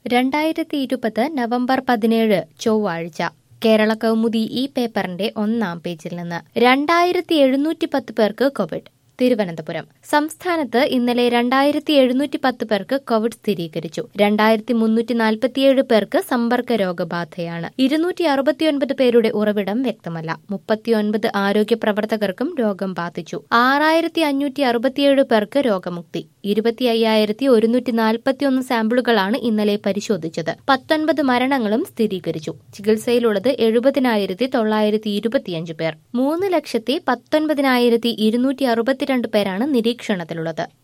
രണ്ടായിരത്തി ഇരുപത് നവംബർ പതിനേഴ് ചൊവ്വാഴ്ച കേരള കൗമുദി ഈ പേപ്പറിന്റെ ഒന്നാം പേജിൽ നിന്ന് രണ്ടായിരത്തി എഴുന്നൂറ്റി പത്ത് പേർക്ക് കോവിഡ് തിരുവനന്തപുരം സംസ്ഥാനത്ത് ഇന്നലെ രണ്ടായിരത്തി എഴുന്നൂറ്റി പത്ത് പേർക്ക് കോവിഡ് സ്ഥിരീകരിച്ചു രണ്ടായിരത്തി മുന്നൂറ്റി നാൽപ്പത്തിയേഴ് പേർക്ക് സമ്പർക്ക രോഗബാധയാണ് ഇരുന്നൂറ്റി അറുപത്തിയൊൻപത് പേരുടെ ഉറവിടം വ്യക്തമല്ല മുപ്പത്തിയൊൻപത് ആരോഗ്യ പ്രവർത്തകർക്കും രോഗം ബാധിച്ചു ആറായിരത്തി അഞ്ഞൂറ്റി അറുപത്തിയേഴ് പേർക്ക് രോഗമുക്തി ഇരുപത്തി അയ്യായിരത്തി ഒരുന്നൂറ്റി നാൽപ്പത്തിയൊന്ന് സാമ്പിളുകളാണ് ഇന്നലെ പരിശോധിച്ചത് പത്തൊൻപത് മരണങ്ങളും സ്ഥിരീകരിച്ചു ചികിത്സയിലുള്ളത് എഴുപതിനായിരത്തി തൊള്ളായിരത്തി ഇരുപത്തിയഞ്ച് പേർ മൂന്ന് ലക്ഷത്തി പത്തൊൻപതിനായിരത്തി ഇരുന്നൂറ്റി അറുപത്തിരണ്ട് പേരാണ് നിരീക്ഷണത്തിലുള്ളത്